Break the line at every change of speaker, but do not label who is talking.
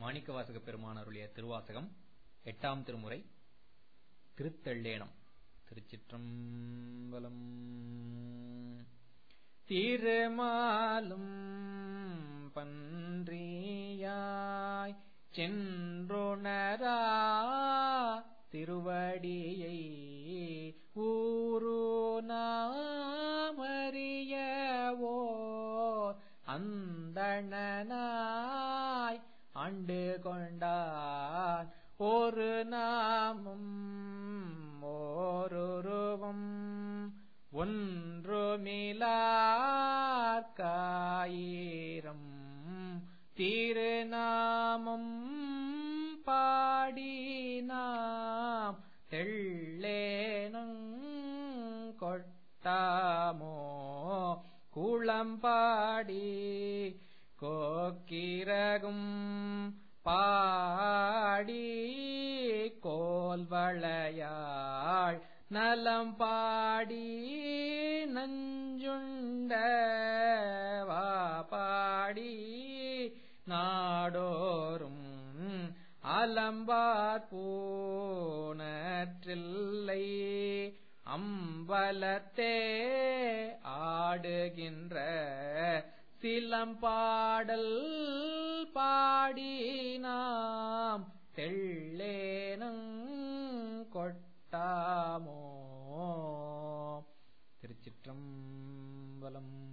மாணிக்கவாசக பெருமான் அருளிய திருவாசகம் எட்டாம் திருமுறை திருத்தெள்ளேனம் திருச்சிற்றம்பலம் திருமாலும் பன்றியாய் சென்றுணரா திருவடியை ஊரு நாமறியவோ அந்தணனாய் ஆண்டு கொண்டான் ஒரு நாமம் ஓருருவம் ஒன்றுமிலார்காயிரம் திருநாமம் பாடினாம் தெள்ளேனங் கொட்டாமோ குளம்பாடி கோக்கிரகும் பாடி கோல்வளையாள் நலம் பாடி நஞ்சுண்ட பாடி நாடோறும் அலம்பார் பூனற்றில்லை அம்பலத்தே ஆடுகின்ற சிலம்பாடல் பாடினாம் தெள்ளேனங் கொட்டாமோ திருச்சிற்றம்பலம்